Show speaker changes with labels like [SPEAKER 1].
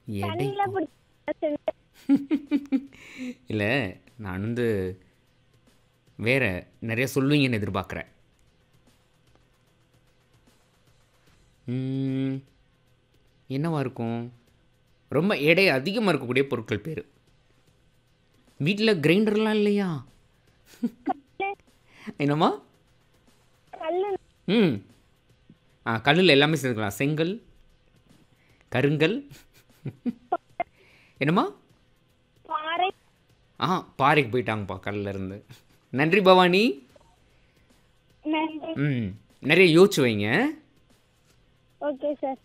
[SPEAKER 1] எடை
[SPEAKER 2] கண்ணில் பிடிச்ச
[SPEAKER 1] இல்லை நான் வந்து வேற நிறைய சொல்லுவீங்கன்னு எதிர்பார்க்குறேன் ம், என்னவா இருக்கும் ரொம்ப எடை அதிகமாக இருக்கக்கூடிய பொருட்கள் பேர் வீட்டில் கிரைண்டர்லாம் இல்லையா என்னம்மா
[SPEAKER 2] கல்
[SPEAKER 1] ம் ஆ கல்லில் எல்லாமே சேர்த்துக்கலாம் செங்கல் கருங்கல் என்னம்மா
[SPEAKER 2] பாறை
[SPEAKER 1] ஆ பாறைக்கு போயிட்டாங்கப்பா கல்லில் இருந்து நன்றி பவானி
[SPEAKER 2] நன்றி
[SPEAKER 1] ம் நிறைய யோசிச்சு வைங்க
[SPEAKER 2] ஓகே சார்